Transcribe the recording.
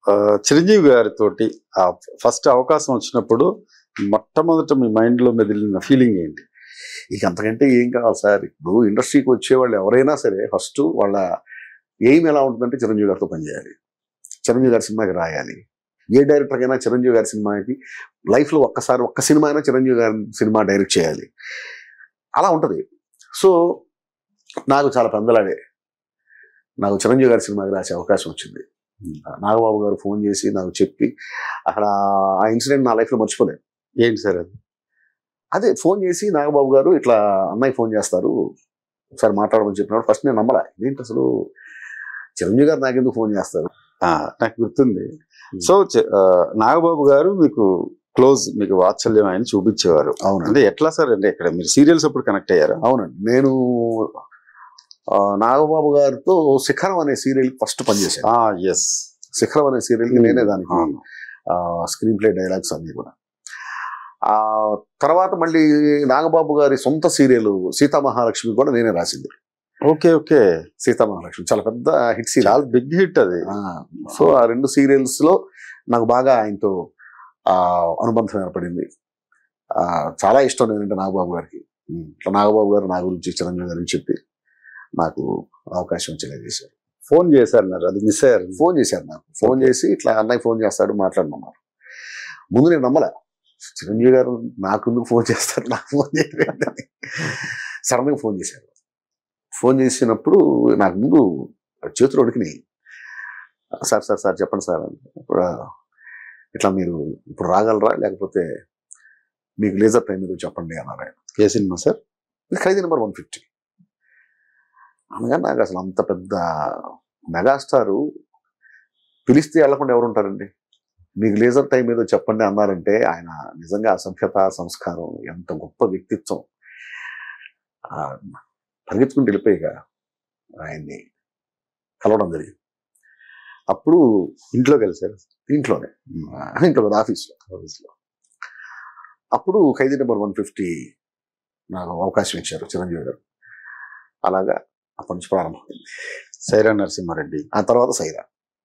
ఆ, చిరంజీవి గారితోటి ఆ ఫస్ట్ అవకాశం వచ్చినప్పుడు మొట్టమొదట మీ మైండ్ లో మెదిలిన ఫీలింగ్ ఏంటి ఇక అంతకంటే ఏం కావాలి సార్ ఇప్పుడు ఇండస్ట్రీకి వచ్చే వాళ్ళు ఎవరైనా సరే ఫస్ట్ వాళ్ళ ఎయిమ్ ఎలా ఉంటుందంటే చిరంజీవి గారితో పనిచేయాలి చిరంజీవి గారి సినిమాకి రాయాలి ఏ డైరెక్టర్ అయినా చిరంజీవి గారి సినిమాకి లైఫ్లో ఒక్కసారి ఒక్క సినిమా అయినా చిరంజీవి గారి సినిమా డైరెక్ట్ చేయాలి అలా ఉంటుంది సో నాకు చాలా పెందలాడే నాకు చిరంజీవి గారి సినిమాకి రాసే అవకాశం వచ్చింది నాగబాబు గారు ఫోన్ చేసి నాకు చెప్పి అక్కడ ఆ ఇన్సిడెంట్ నా లైఫ్లో మర్చిపోలేదు ఏంటి సార్ అది అదే ఫోన్ చేసి నాగబాబు గారు ఇట్లా అన్నయ్య ఫోన్ చేస్తారు ఒకసారి మాట్లాడమని చెప్పినప్పుడు ఫస్ట్ నేను నమ్మలా ఏంటి అసలు చిరంజీవి గారు నాకెందుకు ఫోన్ చేస్తారు ఆ, నాకు గుర్తుంది సో చి- ఆ, నాగబాబు గారు మీకు క్లోజ్ మీకు వాత్సల్యం ఆయన చూపించేవారు అవునండి అంటే ఎట్లా సార్ అంటే ఇక్కడ మీరు సీరియల్స్ అప్పుడు కనెక్ట్ అయ్యారా అవునండి నేను ఆ, నాగబాబు గారితో శిఖరం అనే సీరియల్ ఫస్ట్ పనిచేశాను ఎస్ శిఖరం అనే సీరియల్కి నేనే దానికి స్క్రీన్ ప్లే డైలాగ్స్ అన్ని కూడా ఆ తర్వాత మళ్ళీ నాగబాబు గారి సొంత సీరియల్ సీతా మహాలక్ష్మి కూడా నేనే రాసింది ఓకే ఓకే సీతా మహాలక్ష్మి చాలా పెద్ద హిట్ సీరియల్ చాలా బిగ్ హిట్ అది సో ఆ రెండు సీరియల్స్ లో నాకు బాగా ఆయనతో ఆ అనుబంధం ఏర్పడింది ఆ చాలా ఇష్టం నేనంటే నాగబాబు గారికి ఇట్లా నాగబాబు గారు నా గురించి చిరంజీవి గారికి చెప్పి నాకు అవకాశం వచ్చేలా చేశారు ఫోన్ చేశారు అది మిస్ అయ్యారు ఫోన్ చేశారు నాకు ఫోన్ చేసి ఇట్లా అన్నయ్య ఫోన్ చేస్తాడు మాట్లాడమన్నారు ముందు నేను నమ్మలే చిరంజీవి గారు నాకు ఎందుకు ఫోన్ చేస్తారు నాకు ఫోన్ చేయలేదు సడన్ గా ఫోన్ చేశారు ఫోన్ చేసినప్పుడు నాకు ముందు చేతులు ఉడికినాయి సార్ సార్ సార్ చెప్పండి సార్ అని. ఇప్పుడు ఇట్లా మీరు ఇప్పుడు రాగలరా లేకపోతే మీకు లేజర్ టైం మీద చెప్పండి అన్నారు ఆయన ఏ సినిమా సార్ ఇది ఖైదీ నెంబర్ వన్ ఫిఫ్టీ అనగా నాకు అసలు అంత పెద్ద మెగాస్టారు పిలిస్తే వెళ్లకుండా ఎవరు ఉంటారండి మీకు లేజర్ టైం ఏదో చెప్పండి అన్నారంటే ఆయన నిజంగా అసభ్యత సంస్కారం ఎంత గొప్ప వ్యక్తిత్వం ఆ, పరిగెత్తుకుంటూ వెళ్ళిపోయాక ఆయన్ని కలవడం జరిగింది అప్పుడు ఇంట్లోకి వెళ్ళారు ఇంట్లోనే ఇంట్లో ఆఫీస్లో ఆఫీస్లో అప్పుడు ఖైదీ నెంబర్ వన్ ఫిఫ్టీ నాకు అవకాశం ఇచ్చారు చిరంజీవి గారు అలాగా అప్పటి నుంచి ప్రారంభమైంది సైరా నరసింహారెడ్డి ఆ తర్వాత సైరా